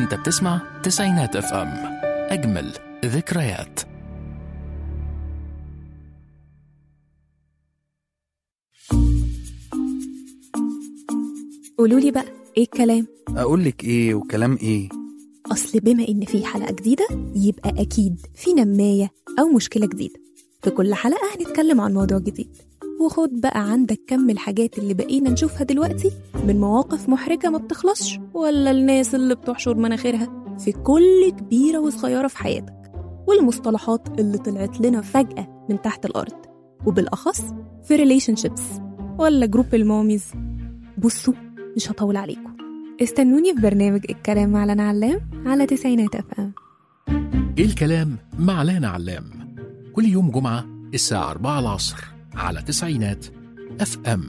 انت بتسمع تسعينات اف ام اجمل ذكريات قولوا لي بقى ايه الكلام اقول لك ايه وكلام ايه اصل بما ان في حلقه جديده يبقى اكيد في نمايه او مشكله جديده في كل حلقه هنتكلم عن موضوع جديد وخد بقى عندك كم الحاجات اللي بقينا نشوفها دلوقتي من مواقف محرجه ما بتخلصش ولا الناس اللي بتحشر مناخيرها في كل كبيره وصغيره في حياتك والمصطلحات اللي طلعت لنا فجاه من تحت الارض وبالاخص في ريليشن شيبس ولا جروب الماميز بصوا مش هطول عليكم استنوني في برنامج الكلام مع لنا علام على تسعينات اف ام ايه الكلام مع لانا علام كل يوم جمعة الساعة 4 العصر على تسعينات اف ام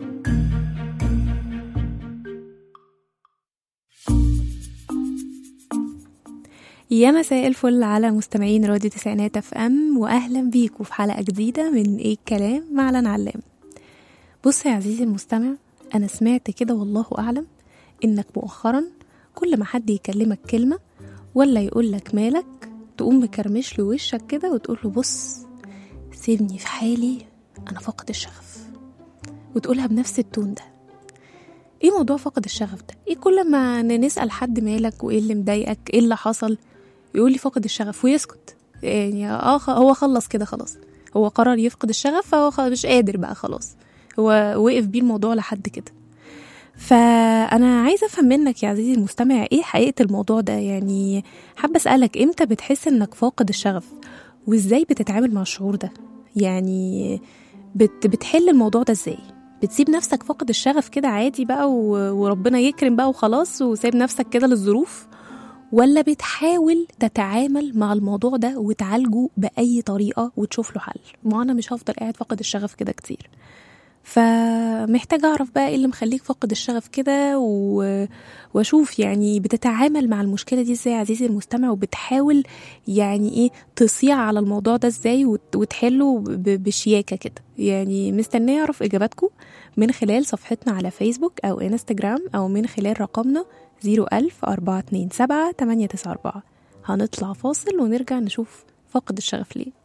يا مساء الفل على مستمعين راديو تسعينات اف ام واهلا بيكم في حلقه جديده من ايه الكلام مع لنا علام بص يا عزيزي المستمع انا سمعت كده والله اعلم انك مؤخرا كل ما حد يكلمك كلمه ولا يقول لك مالك تقوم مكرمش له وشك كده وتقول له بص سيبني في حالي انا فاقد الشغف وتقولها بنفس التون ده ايه موضوع فقد الشغف ده ايه كل ما نسال حد مالك وايه اللي مضايقك ايه اللي حصل يقول لي فقد الشغف ويسكت يعني اه خ- هو خلص كده خلاص هو قرر يفقد الشغف فهو خ- مش قادر بقى خلاص هو وقف بيه الموضوع لحد كده فانا عايزه افهم منك يا عزيزي المستمع ايه حقيقه الموضوع ده يعني حابه اسالك امتى بتحس انك فاقد الشغف وازاي بتتعامل مع الشعور ده يعني بت بتحل الموضوع ده ازاي بتسيب نفسك فاقد الشغف كده عادي بقى و- وربنا يكرم بقى وخلاص وسايب نفسك كده للظروف ولا بتحاول تتعامل مع الموضوع ده وتعالجه بأي طريقة وتشوف له حل ما أنا مش هفضل قاعد فاقد الشغف كده كتير فمحتاجة أعرف بقى إيه اللي مخليك فاقد الشغف كده و... وأشوف يعني بتتعامل مع المشكلة دي إزاي يا عزيزي المستمع وبتحاول يعني إيه تصيع على الموضوع ده إزاي وت... وتحله ب... بشياكة كده يعني مستنية أعرف إجاباتكم من خلال صفحتنا على فيسبوك أو إنستجرام أو من خلال رقمنا 01000 427 894 هنطلع فاصل ونرجع نشوف فقد الشغف ليه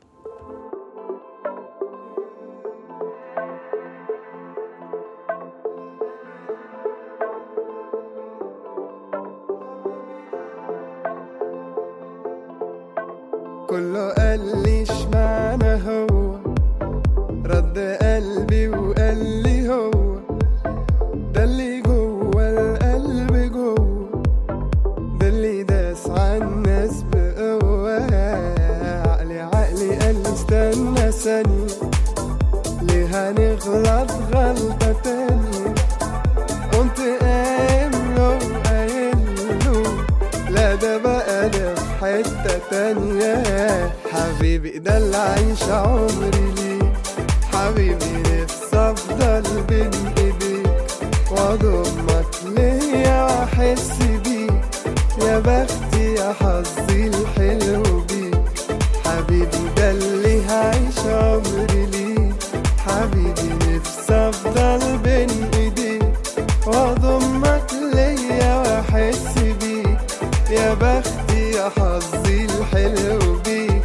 كله قال لي اشمعنى هو رد قلبي وقال لي هو ده اللي جوه القلب جوه ده اللي داس على الناس بقوة عقلي عقلي قال لي استنى ثانية ليه هنغلط غلطة تانية قمت قايم له قايل له لا ده بقى ده في حتة تانية حبيبي ده اللي عايش عمري ليه حبيبي نفسي افضل بين ايديك واضمك ليا واحس بيك يا بختي يا حظي الحلو بيك حبيبي ده اللي هعيش عمري ليه حبيبي نفسي افضل بين ايديك واضمك ليا واحس بيك يا بختي يا حظي الحلو بيك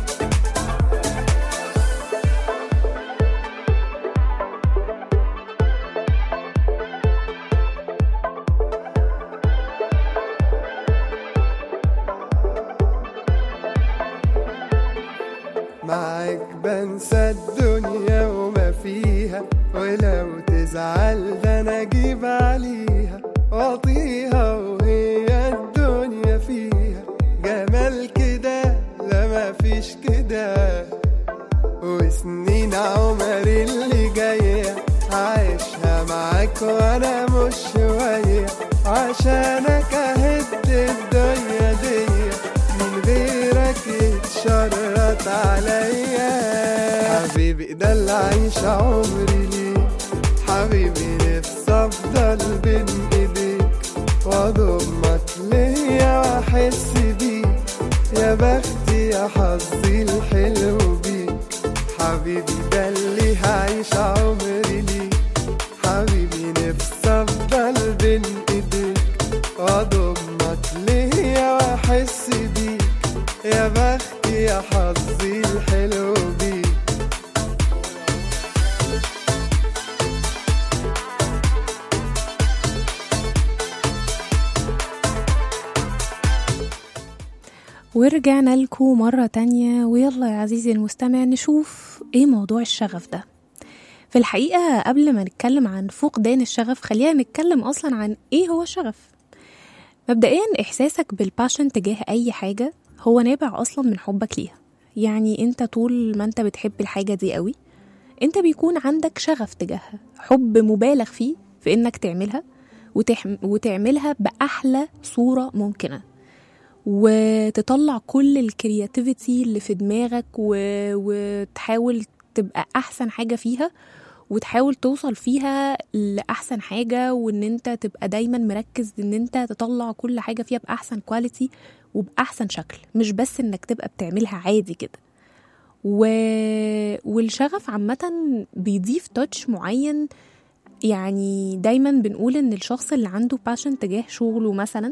معاك بنسى الدنيا وما فيها ولو تزعل ده انا اجيب عليها واطيها وهي الدنيا فيها جمال كده لا ما فيش كده وسنين عمري اللي جاية عايشها معاك وانا مش شوية عشانك اهد الدنيا دي من غيرك يتشرط عليا حبيبي ده اللي عايش عمري ليه حبيبي نفسي افضل بين ايديك واضمك ليا واحس بيك يا بختي يا حظي الحلو بيك حبيبي ده اللي هعيش عمري ليه حبيبي نفسي افضل بين ايديك واضمك ليا ورجعنا لكم مرة تانية ويلا يا عزيزي المستمع نشوف ايه موضوع الشغف ده في الحقيقة قبل ما نتكلم عن فقدان الشغف خلينا نتكلم أصلا عن ايه هو الشغف مبدئيا إحساسك بالباشن تجاه أي حاجة هو نابع أصلا من حبك ليها يعني انت طول ما انت بتحب الحاجة دي قوي انت بيكون عندك شغف تجاهها حب مبالغ فيه في انك تعملها وتحم وتعملها بأحلى صورة ممكنة وتطلع كل الكرياتيفيتي اللي في دماغك و... وتحاول تبقى احسن حاجه فيها وتحاول توصل فيها لاحسن حاجه وان انت تبقى دايما مركز ان انت تطلع كل حاجه فيها باحسن كواليتي وباحسن شكل مش بس انك تبقى بتعملها عادي كده و... والشغف عامه بيضيف تاتش معين يعني دايما بنقول ان الشخص اللي عنده باشن تجاه شغله مثلا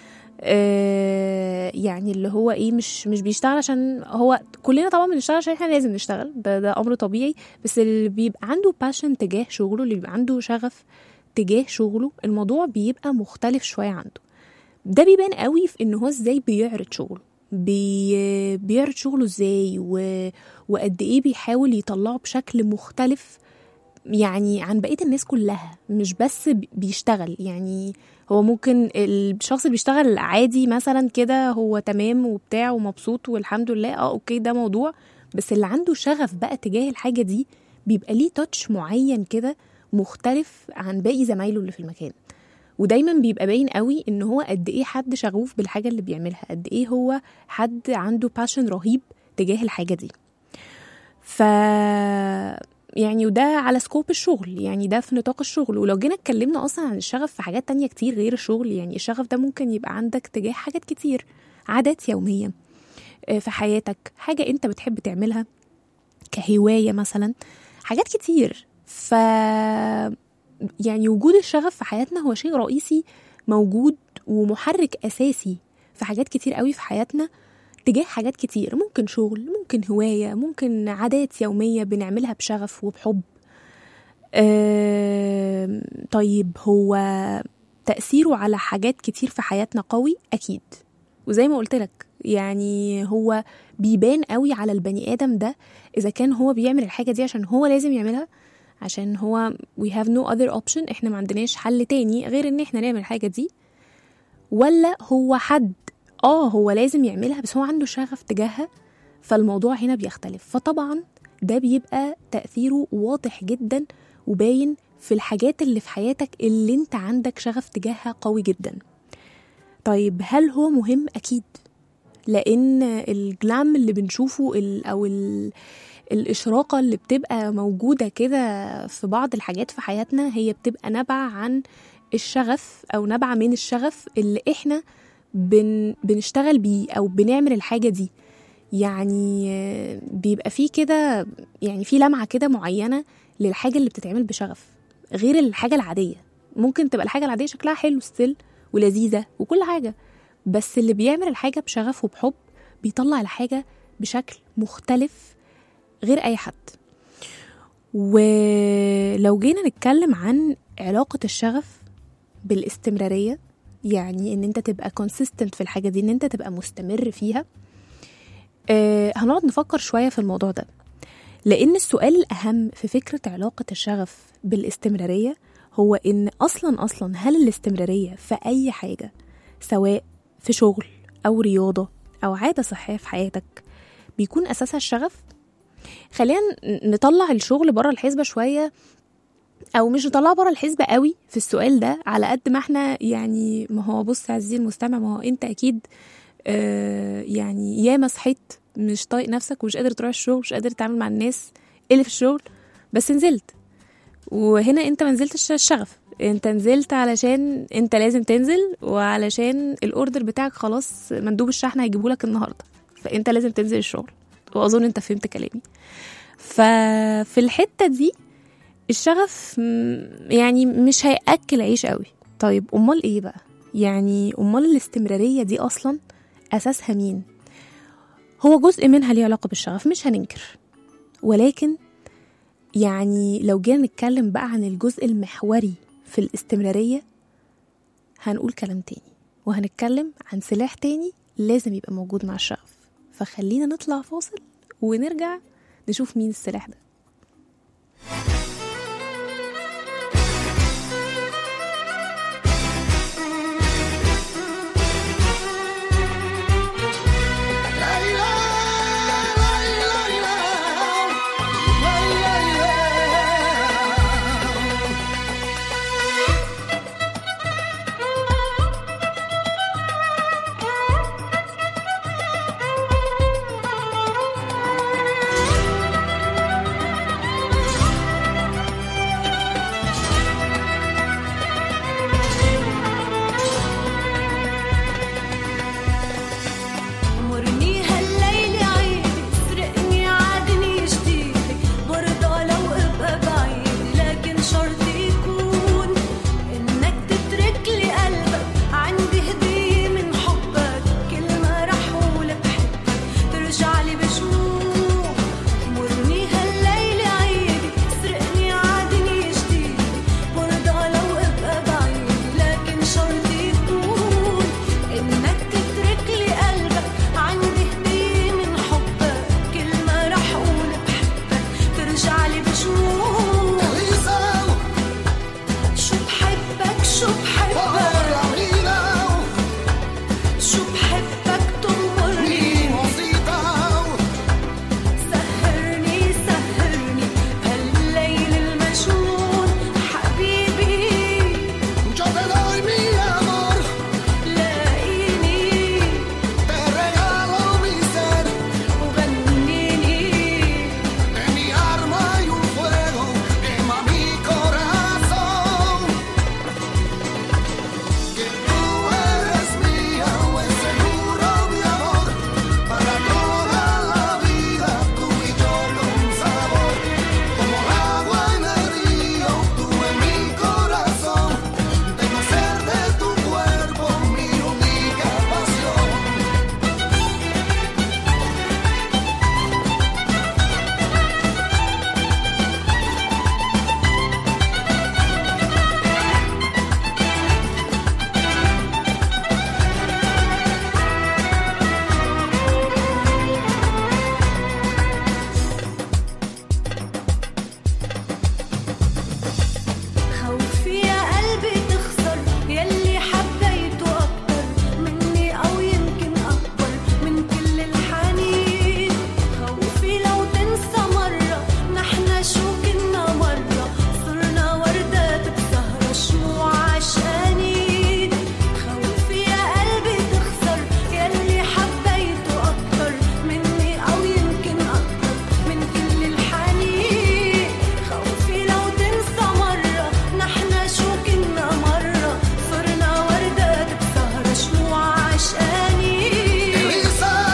آه، يعني اللي هو ايه مش مش بيشتغل عشان هو كلنا طبعا بنشتغل عشان احنا لازم نشتغل ده ده امر طبيعي بس اللي بيبقى عنده باشن تجاه شغله اللي بيبقى عنده شغف تجاه شغله الموضوع بيبقى مختلف شويه عنده ده بيبان قوي في ان هو ازاي بيعرض شغله بي بيعرض شغله ازاي و... وقد ايه بيحاول يطلعه بشكل مختلف يعني عن بقيه الناس كلها مش بس بي- بيشتغل يعني هو ممكن الشخص اللي بيشتغل عادي مثلا كده هو تمام وبتاع ومبسوط والحمد لله اه اوكي ده موضوع بس اللي عنده شغف بقى تجاه الحاجه دي بيبقى ليه تاتش معين كده مختلف عن باقي زمايله اللي في المكان ودايما بيبقى باين قوي ان هو قد ايه حد شغوف بالحاجه اللي بيعملها قد ايه هو حد عنده باشن رهيب تجاه الحاجه دي ف يعني وده على سكوب الشغل يعني ده في نطاق الشغل ولو جينا اتكلمنا اصلا عن الشغف في حاجات تانية كتير غير الشغل يعني الشغف ده ممكن يبقى عندك تجاه حاجات كتير عادات يومية آه، في حياتك حاجة انت بتحب تعملها كهواية مثلا حاجات كتير ف يعني وجود الشغف في حياتنا هو شيء رئيسي موجود ومحرك اساسي في حاجات كتير قوي في حياتنا تجاه حاجات كتير ممكن شغل ممكن هواية ممكن عادات يومية بنعملها بشغف وبحب آم، طيب هو تأثيره على حاجات كتير في حياتنا قوي أكيد وزي ما قلت لك يعني هو بيبان قوي على البني آدم ده إذا كان هو بيعمل الحاجة دي عشان هو لازم يعملها عشان هو we have no other option احنا ما عندناش حل تاني غير ان احنا نعمل الحاجة دي ولا هو حد اه هو لازم يعملها بس هو عنده شغف تجاهها فالموضوع هنا بيختلف فطبعا ده بيبقى تأثيره واضح جدا وباين في الحاجات اللي في حياتك اللي انت عندك شغف تجاهها قوي جدا طيب هل هو مهم اكيد لان الجلام اللي بنشوفه ال او ال الإشراقة اللي بتبقى موجودة كده في بعض الحاجات في حياتنا هي بتبقى نابعة عن الشغف أو نابعة من الشغف اللي إحنا بن بنشتغل بيه أو بنعمل الحاجة دي يعني آه، بيبقى فيه كده يعني في لمعة كده معينة للحاجة اللي بتتعمل بشغف غير الحاجة العادية ممكن تبقى الحاجة العادية شكلها حلو ستيل ولذيذة وكل حاجة بس اللي بيعمل الحاجة بشغف وبحب بيطلع الحاجة بشكل مختلف غير أي حد ولو جينا نتكلم عن علاقة الشغف بالاستمرارية يعني ان انت تبقى consistent في الحاجة دي ان انت تبقى مستمر فيها آه هنقعد نفكر شوية في الموضوع ده لأن السؤال الأهم في فكرة علاقة الشغف بالاستمرارية هو إن أصلا أصلا هل الاستمرارية في أي حاجة سواء في شغل أو رياضة أو عادة صحية في حياتك بيكون أساسها الشغف خلينا نطلع الشغل بره الحسبة شوية او مش نطلعه بره الحسبة قوي في السؤال ده على قد ما احنا يعني ما هو بص يا عزيزي المستمع ما هو انت اكيد آه يعني ياما صحيت مش طايق نفسك ومش قادر تروح الشغل مش قادر تتعامل مع الناس اللي في الشغل بس نزلت وهنا انت ما نزلتش الشغف انت نزلت علشان انت لازم تنزل وعلشان الاوردر بتاعك خلاص مندوب الشحن هيجيبه لك النهارده فانت لازم تنزل الشغل واظن انت فهمت كلامي ففي الحته دي الشغف م- يعني مش هياكل عيش قوي طيب امال ايه بقى يعني امال الاستمراريه دي اصلا اساسها مين هو جزء منها ليه علاقه بالشغف مش هننكر ولكن يعني لو جينا نتكلم بقى عن الجزء المحوري في الاستمراريه هنقول كلام تاني وهنتكلم عن سلاح تاني لازم يبقى موجود مع الشغف فخلينا نطلع فاصل ونرجع نشوف مين السلاح ده مرني هالليل عيد سرقني عادني جديد برضى لو ابقى بعيد لكن شرط يكون انك تترك لي قلبك عندي هدية من حبك كل ما رح اقول بحبك ترجع لي بشوق مرني هالليل عيد سرقني عادني جديد برضى لو ابقى بعيد لكن شرط يكون انك تترك لي قلبك عندي هدية من حبك كل ما رح اقول بحبك ترجع لي بشوق شو بحبك شو بحبك شو بحبك تمرني سهرني سهرني هالليل المجنون حبيبي لاقيني وغنيني خوفي يا قلبي تخسر يلي حبيته أكتر مني أو يمكن أكبر من كل الحنين خوفي لو تنسى مرة نحنا شو كنا مرة صرنا وردات بسهرة شموع عشقانين خوفي يا قلبي تخسر يلي حبيته أكتر مني أو يمكن أكتر من كل الحنين خوفي لو تنسى مرة نحنا شو كنا مرة صرنا وردات بسهرة شموع عشقانين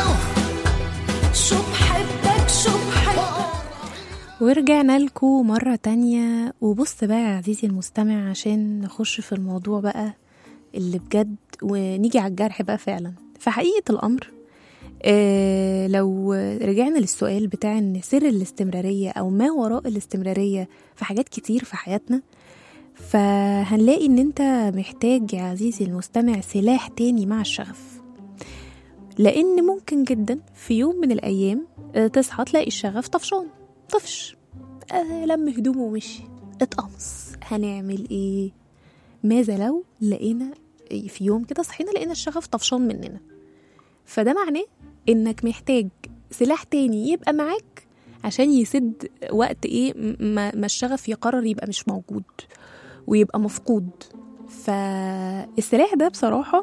شو بحبك شو بحبك ورجعنا لكم مرة تانية وبص بقى يا عزيزي المستمع عشان نخش في الموضوع بقى اللي بجد ونيجي على الجرح بقى فعلا في حقيقة الأمر آه لو رجعنا للسؤال بتاع ان سر الاستمرارية او ما وراء الاستمرارية في حاجات كتير في حياتنا فهنلاقي ان انت محتاج يا عزيزي المستمع سلاح تاني مع الشغف لان ممكن جدا في يوم من الايام آه، تصحى تلاقي الشغف طفشان طفش آه لم هدومه ومشي اتقمص هنعمل ايه ماذا لو لقينا في يوم كده صحينا لقينا الشغف طفشان مننا فده معناه انك محتاج سلاح تاني يبقى معاك عشان يسد وقت ايه م- ما, ما الشغف يقرر يبقى مش موجود ويبقى مفقود فالسلاح ده بصراحة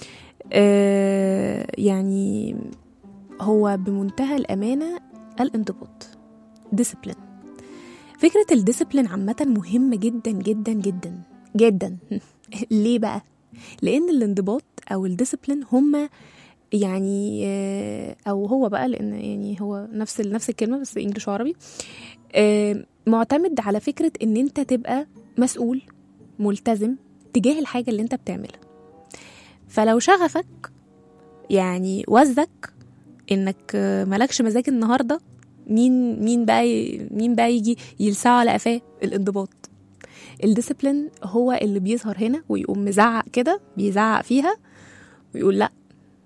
آه يعني هو بمنتهى الأمانة الانضباط ديسيبلين فكرة الديسيبلين عامة مهمة جدا جدا جدا جدا ليه بقى؟ لأن الانضباط أو الديسيبلين هما يعني آه، أو هو بقى لأن يعني هو نفس ال- نفس الكلمة بس إنجلش وعربي آه، معتمد على فكرة إن أنت تبقى مسؤول ملتزم تجاه الحاجة اللي أنت بتعملها فلو شغفك يعني وزك انك آه، مالكش مزاج النهارده مين مين بقى ي- مين بقى يجي يلسعه على قفاه الانضباط الديسيبلين هو اللي بيظهر هنا ويقوم مزعق كده بيزعق فيها ويقول لا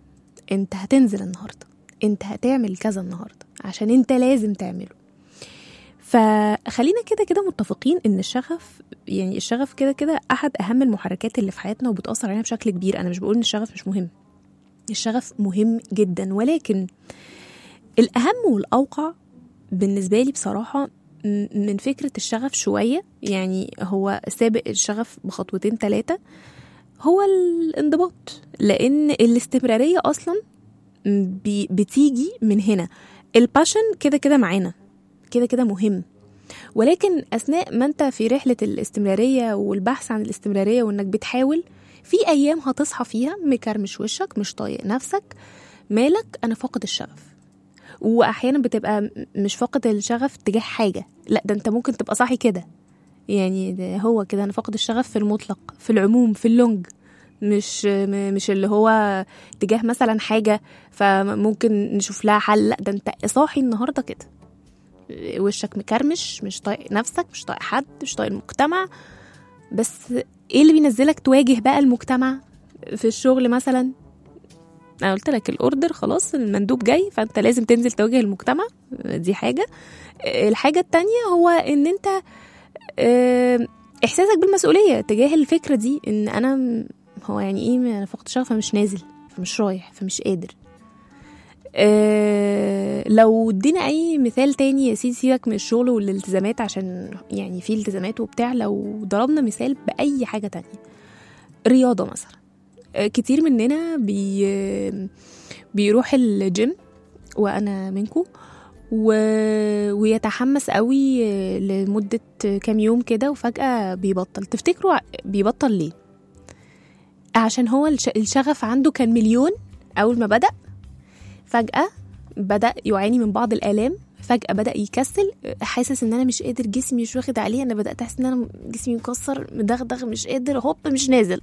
انت هتنزل النهارده انت هتعمل كذا النهارده عشان انت لازم تعمله فخلينا كده كده متفقين ان الشغف يعني الشغف كده كده احد اهم المحركات اللي في حياتنا وبتاثر علينا بشكل كبير انا مش بقول ان الشغف مش مهم الشغف مهم جدا ولكن الاهم والاوقع بالنسبه لي بصراحه م- من فكره الشغف شويه يعني هو سابق الشغف بخطوتين ثلاثه هو الانضباط لان الاستمراريه اصلا بي- بتيجي من هنا الباشن كده كده معانا كده كده مهم ولكن اثناء ما انت في رحله الاستمراريه والبحث عن الاستمراريه وانك بتحاول في ايام هتصحى فيها مكرمش وشك مش طايق نفسك مالك انا فاقد الشغف واحيانا بتبقى م- مش فاقد الشغف تجاه حاجه لا ده انت ممكن تبقى صاحي كده يعني ده هو كده انا فاقد الشغف في المطلق في العموم في اللونج مش م- مش اللي هو تجاه مثلا حاجه فممكن نشوف لها حل لا ده انت صاحي النهارده كده وشك مكرمش مش طايق نفسك مش طايق حد مش طايق المجتمع بس ايه اللي بينزلك تواجه بقى المجتمع في الشغل مثلا انا قلت لك الاوردر خلاص المندوب جاي فانت لازم تنزل تواجه المجتمع دي حاجه الحاجه التانية هو ان انت آه، احساسك بالمسؤوليه تجاه الفكره دي ان انا م- هو يعني ايه انا فقدت شغف فمش نازل فمش رايح فمش قادر آه، لو ادينا اي مثال تاني يا سيدي سيبك من الشغل والالتزامات عشان يعني في التزامات وبتاع لو ضربنا مثال باي حاجه تانية رياضه مثلا آه، كتير مننا بي بيروح الجيم وانا منكم و... ويتحمس قوي آه، لمده كام يوم كده وفجاه بيبطل تفتكروا ع- بيبطل ليه عشان هو الش- الشغف عنده كان مليون اول ما بدا فجأة بدأ يعاني من بعض الآلام فجأة بدأ يكسل حاسس ان انا مش قادر جسمي مش واخد عليه انا بدأت احس ان انا جسمي مكسر مدغدغ مش قادر هوب مش نازل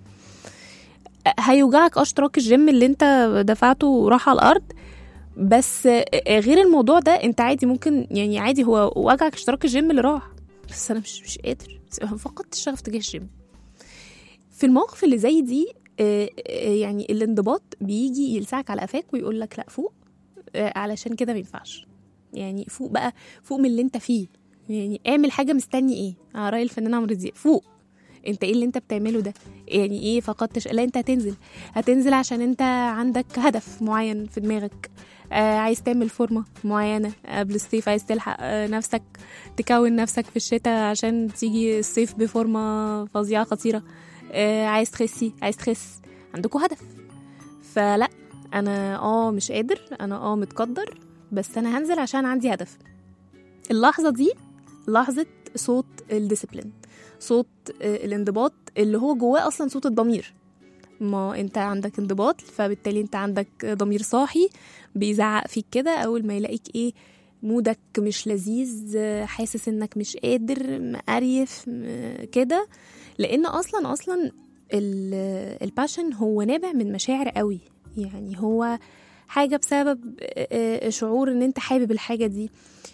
هيوجعك اشتراك الجيم اللي انت دفعته راح على الارض بس غير الموضوع ده انت عادي ممكن يعني عادي هو وجعك اشتراك الجيم اللي راح بس انا مش مش قادر فقدت الشغف تجاه الجيم في المواقف اللي زي دي آه، آه، يعني الانضباط بيجي يلسعك على قفاك ويقول لك لا فوق آه، علشان كده ما ينفعش يعني فوق بقى فوق من اللي انت فيه يعني اعمل حاجه مستني ايه على راي الفنان عمرو دياب فوق انت ايه اللي انت بتعمله ده يعني ايه فقدتش لا انت هتنزل هتنزل عشان انت عندك هدف معين في دماغك آه عايز تعمل فورمه معينه قبل الصيف عايز تلحق آه نفسك تكون نفسك في الشتاء عشان تيجي الصيف بفورمه فظيعه خطيره آه عايز تخسي عايز تخس عندكوا هدف فلا انا اه مش قادر انا اه متقدر بس انا هنزل عشان عندي هدف اللحظه دي لحظه صوت الديسيبلين صوت آه، الانضباط اللي هو جواه اصلا صوت الضمير ما انت عندك انضباط فبالتالي انت عندك ضمير صاحي بيزعق فيك كده اول ما يلاقيك ايه مودك مش لذيذ آه، حاسس انك مش قادر مقريف م- كده لان اصلا اصلا ال- الباشن هو نابع من مشاعر قوي يعني هو حاجه بسبب آه، آه، شعور ان انت حابب الحاجه دي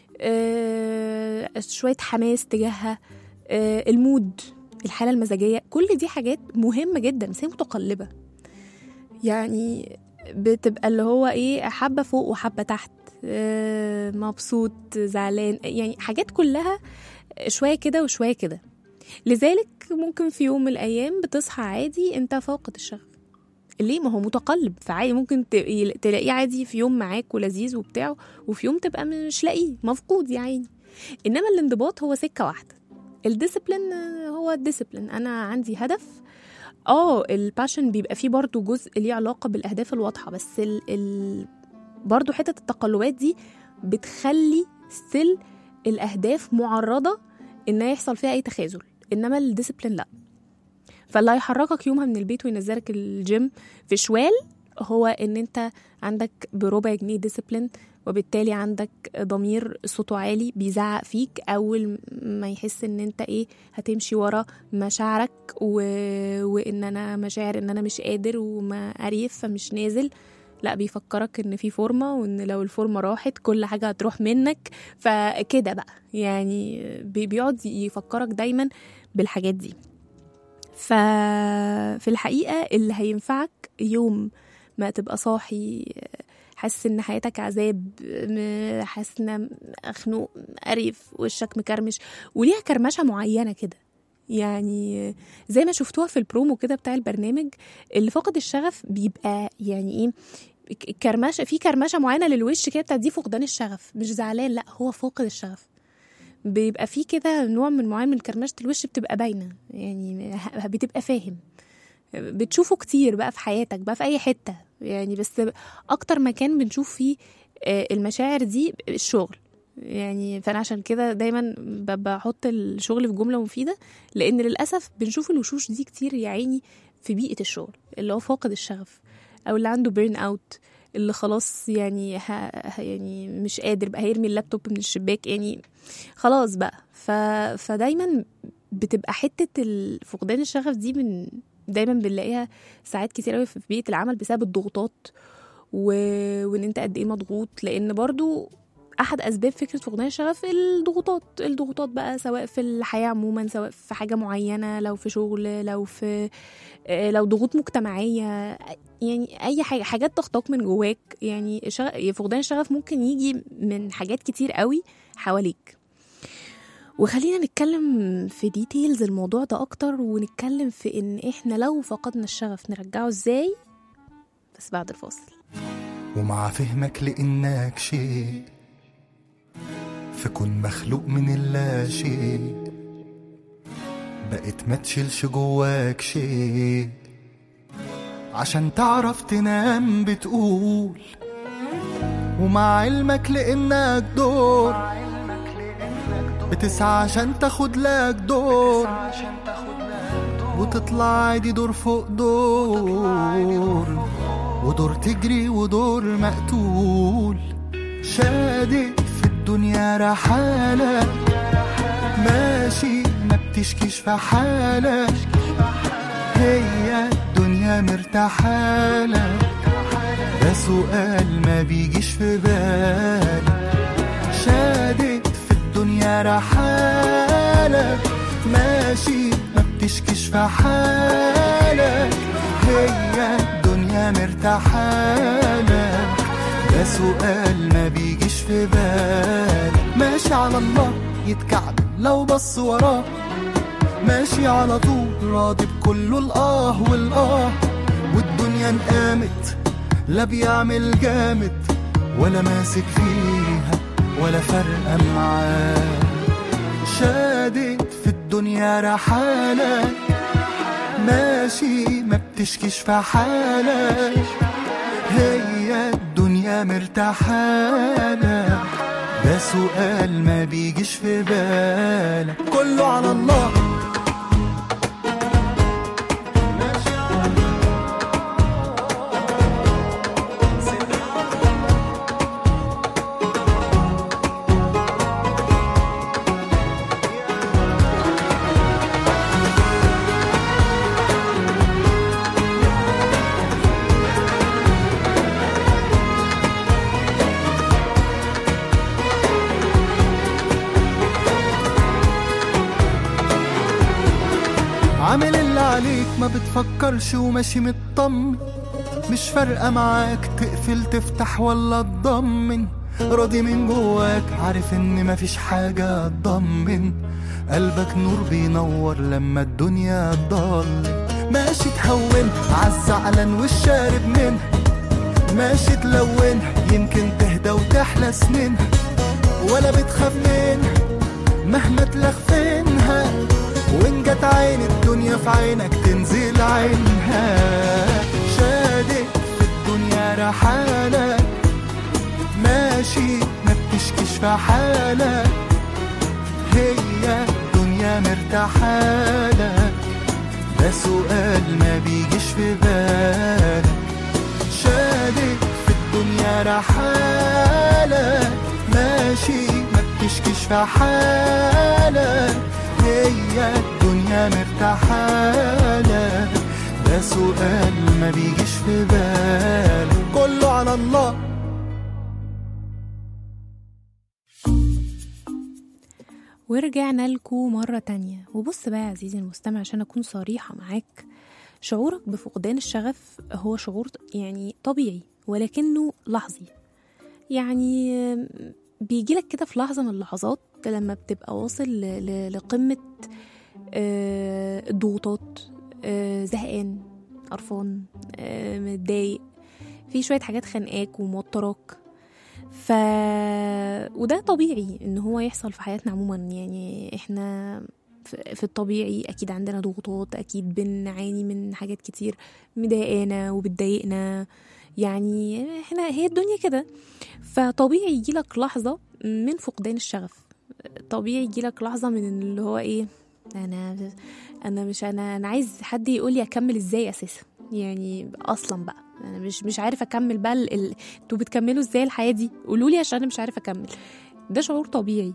آه، شويه حماس تجاهها آه، المود الحاله المزاجيه كل دي حاجات مهمه جدا بس هي متقلبه يعني بتبقى اللي هو ايه حبه فوق وحبه تحت آه، مبسوط زعلان يعني حاجات كلها شويه كده وشويه كده لذلك ممكن في يوم من الايام بتصحى عادي انت فاقد الشغف ليه ما هو متقلب فعادي ممكن ت- تلاقيه عادي في يوم معاك ولذيذ وبتاع وفي يوم تبقى مش لاقيه مفقود يا عيني انما الانضباط هو سكه واحده الديسيبلين هو الديسيبلين انا عندي هدف اه الباشن بيبقى فيه برضو جزء ليه علاقه بالاهداف الواضحه بس ال... ال... برضو حته التقلبات دي بتخلي ستيل الاهداف معرضه ان يحصل فيها اي تخاذل انما الديسيبلين لا فاللي هيحركك يومها من البيت وينزلك الجيم في شوال هو ان انت عندك بربع جنيه ديسيبلين وبالتالي عندك ضمير صوته عالي بيزعق فيك اول ما يحس ان انت ايه هتمشي ورا مشاعرك و... وان انا مشاعر ان انا مش قادر وما قريف فمش نازل لا بيفكرك ان في فورمه وان لو الفورمه راحت كل حاجه هتروح منك فكده بقى يعني بي- بيقعد يفكرك دايما بالحاجات دي ففي الحقيقه اللي هينفعك يوم ما تبقى صاحي حاسس ان حياتك عذاب م- حاسس ان مخنوق قريف وشك مكرمش وليها كرمشه معينه كده يعني زي ما شفتوها في البرومو كده بتاع البرنامج اللي فاقد الشغف بيبقى يعني ايه ك- كرمشه في كرمشه معينه للوش كده بتاعت دي فقدان الشغف مش زعلان لا هو فاقد الشغف بيبقى في كده نوع من معين من كرمشه الوش بتبقى باينه يعني ه- بتبقى فاهم بتشوفه كتير بقى في حياتك بقى في اي حته يعني بس اكتر مكان بنشوف فيه آه، المشاعر دي الشغل يعني فانا عشان كده دايما ب- بحط الشغل في جمله مفيده لان للاسف بنشوف الوشوش دي كتير يا عيني في بيئه الشغل اللي هو فاقد الشغف او اللي عنده بيرن اوت اللي خلاص يعني ها ها- يعني مش قادر بقى هيرمي اللابتوب من الشباك يعني خلاص بقى ف... فدايما بتبقى حته ال- فقدان الشغف دي من دايما بنلاقيها ساعات كتير قوي في بيئه العمل بسبب الضغوطات و... وان انت قد ايه مضغوط لان برضو احد اسباب فكره فقدان الشغف الضغوطات الضغوطات بقى سواء في الحياه عموما سواء في حاجه معينه لو في شغل لو في آه، لو ضغوط مجتمعيه يعني اي حاجه حاجات تخطاك من جواك يعني شغ... فقدان الشغف ممكن يجي من حاجات كتير قوي حواليك وخلينا نتكلم في ديتيلز الموضوع ده اكتر ونتكلم في ان احنا لو فقدنا الشغف نرجعه ازاي بس بعد الفاصل ومع فهمك لإنك شيء في كون مخلوق من اللا شيء بقيت ما تشيلش جواك شيء عشان تعرف تنام بتقول ومع علمك لإنك دور بتسعى عشان تاخد لك دور وتطلع عادي دور فوق دور ودور تجري ودور مقتول شادد في الدنيا رحالة ماشي ما بتشكيش في حالة هي الدنيا مرتاحالة ده سؤال ما بيجيش في بالك شادد في الدنيا رحالة ماشي ما بتشكيش في حالك هي الدنيا مرتاحالك ده سؤال ما بيجيش في بالك ماشي على الله يتكعب لو بص وراه ماشي على طول راضي بكله الآه والآه والدنيا انقامت لا بيعمل جامد ولا ماسك فيها ولا فارقة معاه شادد في الدنيا رحالة ماشي ما بتشكيش في حالة هي الدنيا مرتاحالة ده سؤال ما بيجيش في بالك كله على الله عامل اللي عليك ما بتفكرش وماشي مطمن مش فارقة معاك تقفل تفتح ولا تضمن راضي من جواك عارف ان مفيش حاجة تضمن قلبك نور بينور لما الدنيا تضلم ماشي تهون عالزعلان والشارب منها ماشي تلونها يمكن تهدى وتحلى سنينها ولا بتخاف منها مهما تلخفنها وان جت عين الدنيا في عينك تنزل عينها شادد في الدنيا رحالة ماشي ما بتشكيش في حالة هي الدنيا مرتاحالك ده سؤال ما بيجيش في بالك شادد في الدنيا رحالة ماشي ما بتشكيش في حالة هي الدنيا مرتاحالة ده سؤال ما بيجيش في بالك كله على الله ورجعنا لكم مرة تانية وبص بقى يا عزيزي المستمع عشان أكون صريحة معاك شعورك بفقدان الشغف هو شعور يعني طبيعي ولكنه لحظي يعني بيجيلك كده في لحظة من اللحظات لما بتبقى واصل ل- ل- لقمة آه، الضغوطات آه، زهقان قرفان آه، متضايق في شوية حاجات خانقاك وموتراك ف وده طبيعي ان هو يحصل في حياتنا عموما يعني احنا في في الطبيعي اكيد عندنا ضغوطات اكيد بنعاني من حاجات كتير مضايقانا وبتضايقنا يعني احنا هي الدنيا كده فطبيعي يجيلك لحظة من فقدان الشغف طبيعي يجيلك لحظة من اللي هو ايه انا انا مش انا انا عايز حد يقول لي اكمل ازاي اساسا يعني اصلا بقى انا مش مش عارف اكمل بقى ال- ال- انتوا بتكملوا ازاي الحياه دي قولوا لي عشان انا مش عارف اكمل ده شعور طبيعي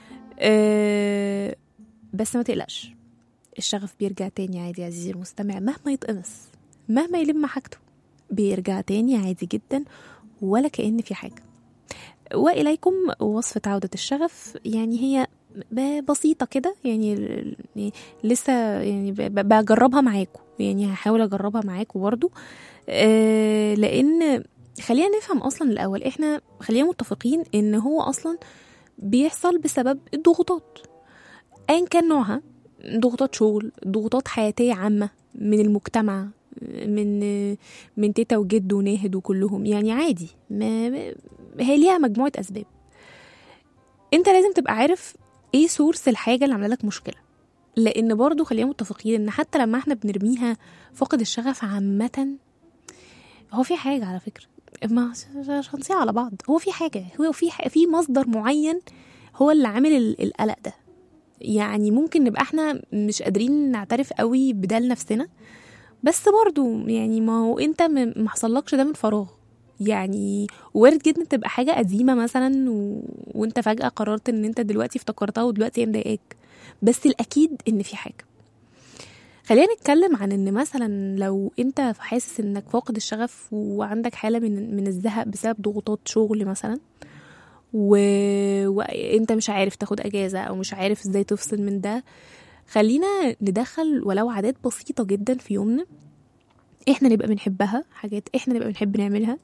أه بس ما تقلقش الشغف بيرجع تاني عادي يا عزيزي المستمع مهما يتقمص مهما يلم حاجته بيرجع تاني عادي جدا ولا كأن في حاجة وإليكم وصفة عودة الشغف يعني هي ب- بسيطة كده يعني ال- يعني لسه يعني ب- ب- بجربها معاكم يعني هحاول أجربها معاكم برضو آه، لأن خلينا نفهم أصلا الأول إحنا خلينا متفقين إن هو أصلا بيحصل بسبب الضغوطات أيا كان نوعها ضغوطات شغل ضغوطات حياتية عامة من المجتمع من من تيتا وجد وناهد وكلهم يعني عادي ما ما- هي ليها مجموعة أسباب انت لازم تبقى عارف ايه سورس الحاجة اللي عاملة لك مشكلة لان برضو خلينا متفقين ان حتى لما احنا بنرميها فقد الشغف عامة هو في حاجة على فكرة ما مش هنصيع على بعض هو في حاجة هو في ح- في مصدر معين هو اللي عامل ال- القلق ده يعني ممكن نبقى احنا مش قادرين نعترف قوي بده لنفسنا بس برضو يعني ما هو انت م- ما حصلكش ده من فراغ يعني وارد جدا تبقى حاجة قديمة مثلا و... وانت فجأة قررت ان انت دلوقتي افتكرتها ودلوقتي هي مضايقاك بس الأكيد ان في حاجة خلينا نتكلم عن ان مثلا لو انت حاسس انك فاقد الشغف وعندك حالة من من الزهق بسبب ضغوطات شغل مثلا و... وانت مش عارف تاخد اجازة او مش عارف ازاي تفصل من ده خلينا ندخل ولو عادات بسيطة جدا في يومنا احنا نبقى بنحبها حاجات احنا نبقى بنحب نعملها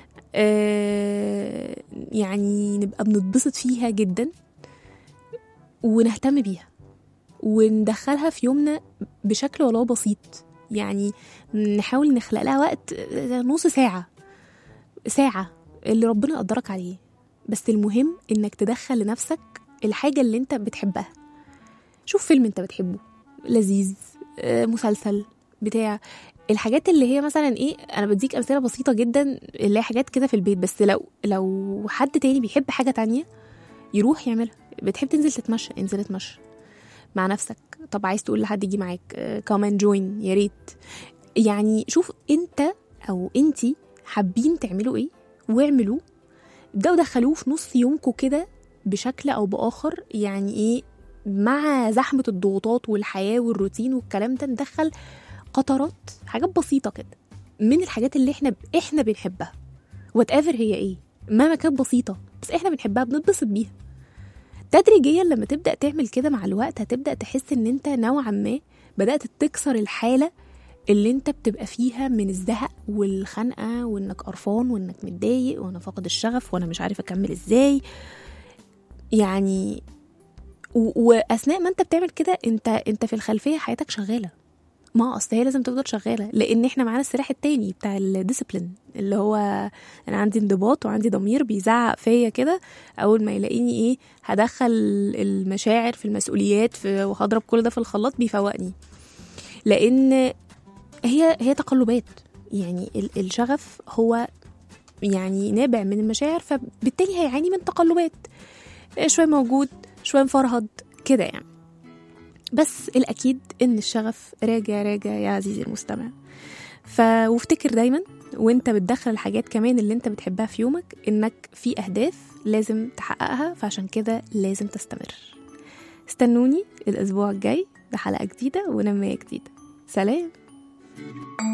آه يعني نبقى بنتبسط فيها جدا ونهتم بيها وندخلها في يومنا بشكل ولو بسيط يعني نحاول نخلق لها وقت آه، نص ساعة ساعة اللي ربنا قدرك عليه بس المهم انك تدخل لنفسك الحاجة اللي انت بتحبها شوف فيلم انت بتحبه لذيذ آه، مسلسل بتاع الحاجات اللي هي مثلا ايه انا بديك امثله بسيطه جدا اللي هي حاجات كده في البيت بس لو لو حد تاني بيحب حاجه تانية يروح يعملها بتحب تنزل تتمشى انزل اتمشى مع نفسك طب عايز تقول لحد يجي معاك كمان جوين يا ريت يعني شوف انت او انتي حابين تعملوا ايه واعملوه ابداوا دخلوه في نص يومكم كده بشكل او باخر يعني ايه مع زحمه الضغوطات والحياه والروتين والكلام ده ندخل قطرات حاجات بسيطه كده من الحاجات اللي احنا احنا بنحبها وات ايفر هي ايه مهما كانت بسيطه بس احنا بنحبها بنتبسط بيها تدريجيا لما تبدا تعمل كده مع الوقت هتبدا تحس ان انت نوعا ما بدات تكسر الحاله اللي انت بتبقى فيها من الزهق والخنقه وانك قرفان وانك متضايق وانا فاقد الشغف وانا مش عارف اكمل ازاي يعني و- واثناء ما انت بتعمل كده انت انت في الخلفيه حياتك شغاله ما اصل هي لازم تفضل شغاله لان احنا معانا السلاح التاني بتاع الديسيبلين اللي هو انا عندي انضباط وعندي ضمير بيزعق فيا كده اول ما يلاقيني ايه هدخل المشاعر في المسؤوليات في وهضرب كل ده في الخلاط بيفوقني لان هي هي تقلبات يعني ال- الشغف هو يعني نابع من المشاعر فبالتالي هيعاني من تقلبات شويه موجود شويه مفرهد كده يعني بس الأكيد إن الشغف راجع راجع يا عزيزي المستمع ف وافتكر دايما وانت بتدخل الحاجات كمان اللي انت بتحبها في يومك انك في اهداف لازم تحققها فعشان كده لازم تستمر استنوني الاسبوع الجاي بحلقة جديدة ونمية جديدة سلام